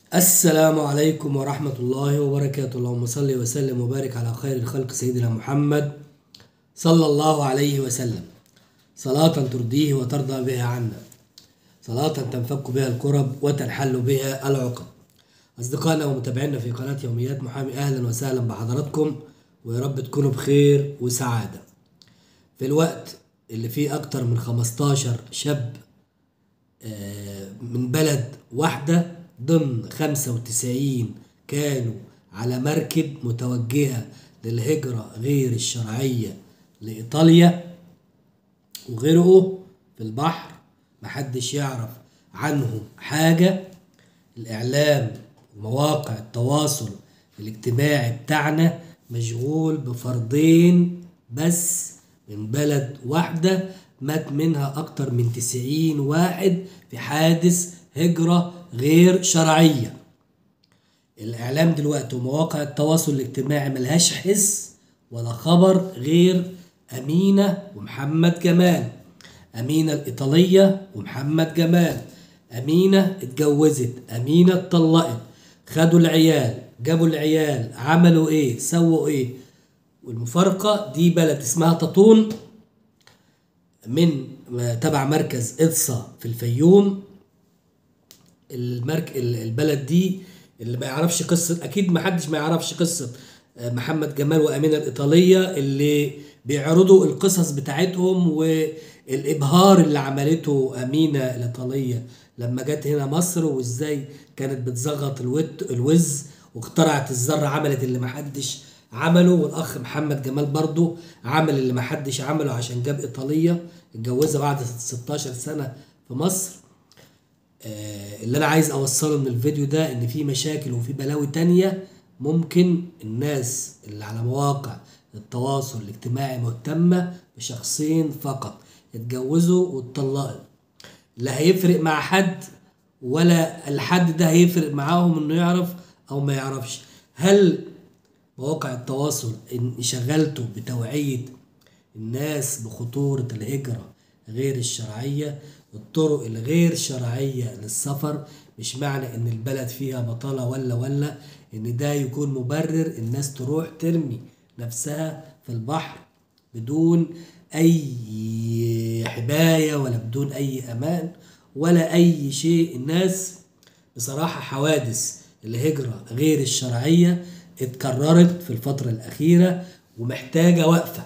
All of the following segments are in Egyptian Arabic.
السلام عليكم ورحمة الله وبركاته اللهم صل وسلم وبارك على خير الخلق سيدنا محمد صلى الله عليه وسلم صلاة ترضيه وترضى بها عنا صلاة تنفك بها الكرب وتنحل بها العقد أصدقائنا ومتابعينا في قناة يوميات محامي أهلا وسهلا بحضراتكم ويا رب تكونوا بخير وسعادة في الوقت اللي فيه أكتر من 15 شاب آه، من بلد واحدة ضمن 95 كانوا على مركب متوجهة للهجرة غير الشرعية لإيطاليا وغرقوا في البحر محدش يعرف عنهم حاجة الإعلام ومواقع التواصل الاجتماعي بتاعنا مشغول بفردين بس من بلد واحدة مات منها أكتر من تسعين واحد في حادث هجرة غير شرعية الإعلام دلوقتي ومواقع التواصل الاجتماعي ملهاش حس ولا خبر غير أمينة ومحمد جمال أمينة الإيطالية ومحمد جمال أمينة اتجوزت أمينة اتطلقت خدوا العيال جابوا العيال عملوا إيه سووا إيه والمفارقة دي بلد اسمها تطون من تبع مركز إدصا في الفيوم المرك البلد دي اللي ما يعرفش قصة أكيد ما حدش ما يعرفش قصة محمد جمال وأمينة الإيطالية اللي بيعرضوا القصص بتاعتهم والإبهار اللي عملته أمينة الإيطالية لما جت هنا مصر وإزاي كانت بتزغط الود الوز واخترعت الذرة عملت اللي ما حدش عمله والأخ محمد جمال برضو عمل اللي ما حدش عمله عشان جاب إيطالية اتجوزها بعد 16 سنة في مصر آه، اللي انا عايز اوصله من الفيديو ده ان في مشاكل وفي بلاوي تانية ممكن الناس اللي على مواقع التواصل الاجتماعي مهتمة بشخصين فقط اتجوزوا واتطلقوا لا هيفرق مع حد ولا الحد ده هيفرق معاهم انه يعرف او ما يعرفش هل مواقع التواصل ان شغلته بتوعية الناس بخطورة الهجرة غير الشرعية الطرق الغير شرعية للسفر مش معنى ان البلد فيها بطالة ولا ولا ان ده يكون مبرر الناس تروح ترمي نفسها في البحر بدون اي حماية ولا بدون اي امان ولا اي شيء الناس بصراحة حوادث الهجرة غير الشرعية اتكررت في الفترة الأخيرة ومحتاجة وقفة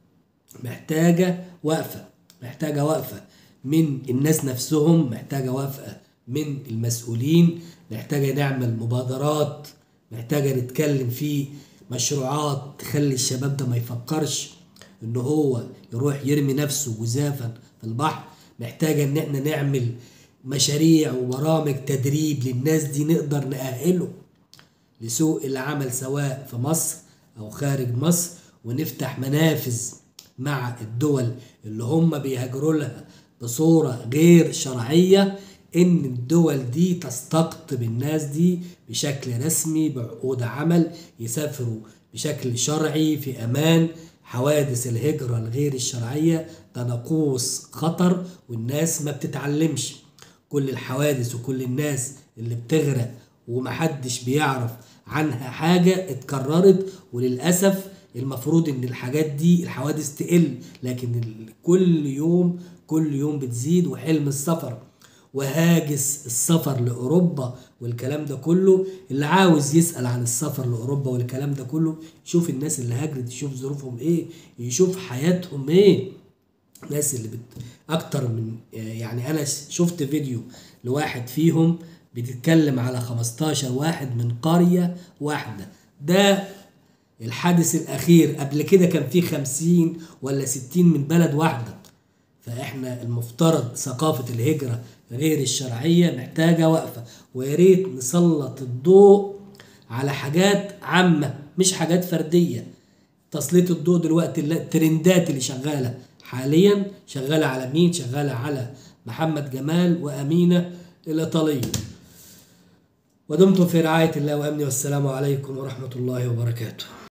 محتاجة وقفة محتاجة وقفة من الناس نفسهم محتاجة وقفة من المسؤولين محتاجة نعمل مبادرات محتاجة نتكلم في مشروعات تخلي الشباب ده ما يفكرش ان هو يروح يرمي نفسه جزافا في البحر محتاجة ان احنا نعمل مشاريع وبرامج تدريب للناس دي نقدر نأهله لسوق العمل سواء في مصر او خارج مصر ونفتح منافذ مع الدول اللي هم بيهاجروا لها بصورة غير شرعية ان الدول دي تستقطب الناس دي بشكل رسمي بعقود عمل يسافروا بشكل شرعي في امان حوادث الهجرة الغير الشرعية ده ناقوس خطر والناس ما بتتعلمش كل الحوادث وكل الناس اللي بتغرق ومحدش بيعرف عنها حاجة اتكررت وللأسف المفروض ان الحاجات دي الحوادث تقل لكن كل يوم كل يوم بتزيد وحلم السفر وهاجس السفر لأوروبا والكلام ده كله اللي عاوز يسأل عن السفر لأوروبا والكلام ده كله يشوف الناس اللي هاجرت يشوف ظروفهم ايه يشوف حياتهم ايه الناس اللي بت... اكتر من يعني انا شفت فيديو لواحد فيهم بتتكلم على 15 واحد من قرية واحدة ده الحادث الأخير قبل كده كان فيه 50 ولا 60 من بلد واحدة فإحنا المفترض ثقافة الهجرة غير الشرعية محتاجة وقفة ويا ريت نسلط الضوء على حاجات عامة مش حاجات فردية تسليط الضوء دلوقتي الترندات اللي شغالة حاليا شغالة على مين شغالة على محمد جمال وأمينة الإيطالية ودمتم في رعاية الله وأمنه والسلام عليكم ورحمة الله وبركاته